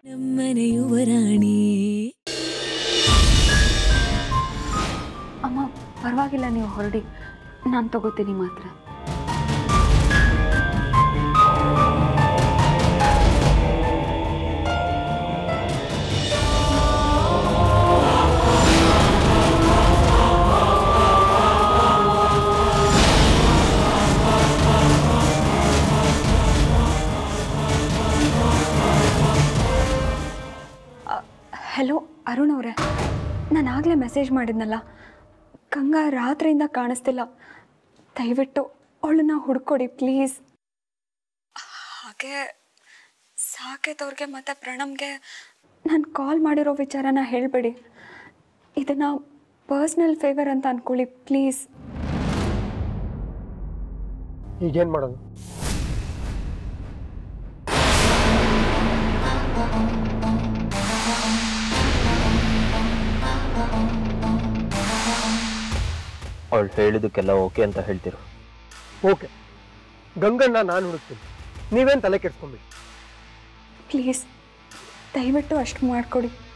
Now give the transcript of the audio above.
ನಮ್ಮನೆ ಯುವರಾಣಿ ಅಮ್ಮ ಪರವಾಗಿಲ್ಲ ನೀವು ಹೊರಡಿ ನಾನು ತಗೋತೀನಿ ಮಾತ್ರ ಹಲೋ ಅರುಣ್ ಅವರೇ ನಾನು ಆಗಲೇ ಮೆಸೇಜ್ ಮಾಡಿದ್ನಲ್ಲ ಗಂಗಾ ರಾತ್ರಿಯಿಂದ ಕಾಣಿಸ್ತಿಲ್ಲ ದಯವಿಟ್ಟು ಅವಳನ್ನ ಹುಡ್ಕೊಡಿ ಪ್ಲೀಸ್ ಹಾಗೆ ಸಾಕೇತ್ ಅವ್ರಿಗೆ ಮತ್ತು ಪ್ರಣಮ್ಗೆ ನಾನು ಕಾಲ್ ಮಾಡಿರೋ ವಿಚಾರನ ಹೇಳಬೇಡಿ ಇದನ್ನು ಪರ್ಸ್ನಲ್ ಫೇವರ್ ಅಂತ ಅಂದ್ಕೊಳ್ಳಿ ಪ್ಲೀಸ್ ಈಗೇನು ಮಾಡೋದು ಅವಳು ಹೇಳಿದಕ್ಕೆಲ್ಲ ಓಕೆ ಅಂತ ಹೇಳ್ತಿರು ಓಕೆ ಗಂಗನ್ನ ನಾನು ಹುಡುಕ್ತೀನಿ ನೀವೇನು ತಲೆ ಕೆಡ್ಸ್ಕೊಂಬಿಡಿ ಪ್ಲೀಸ್ ದಯವಿಟ್ಟು ಅಷ್ಟು ಮಾಡಿಕೊಡಿ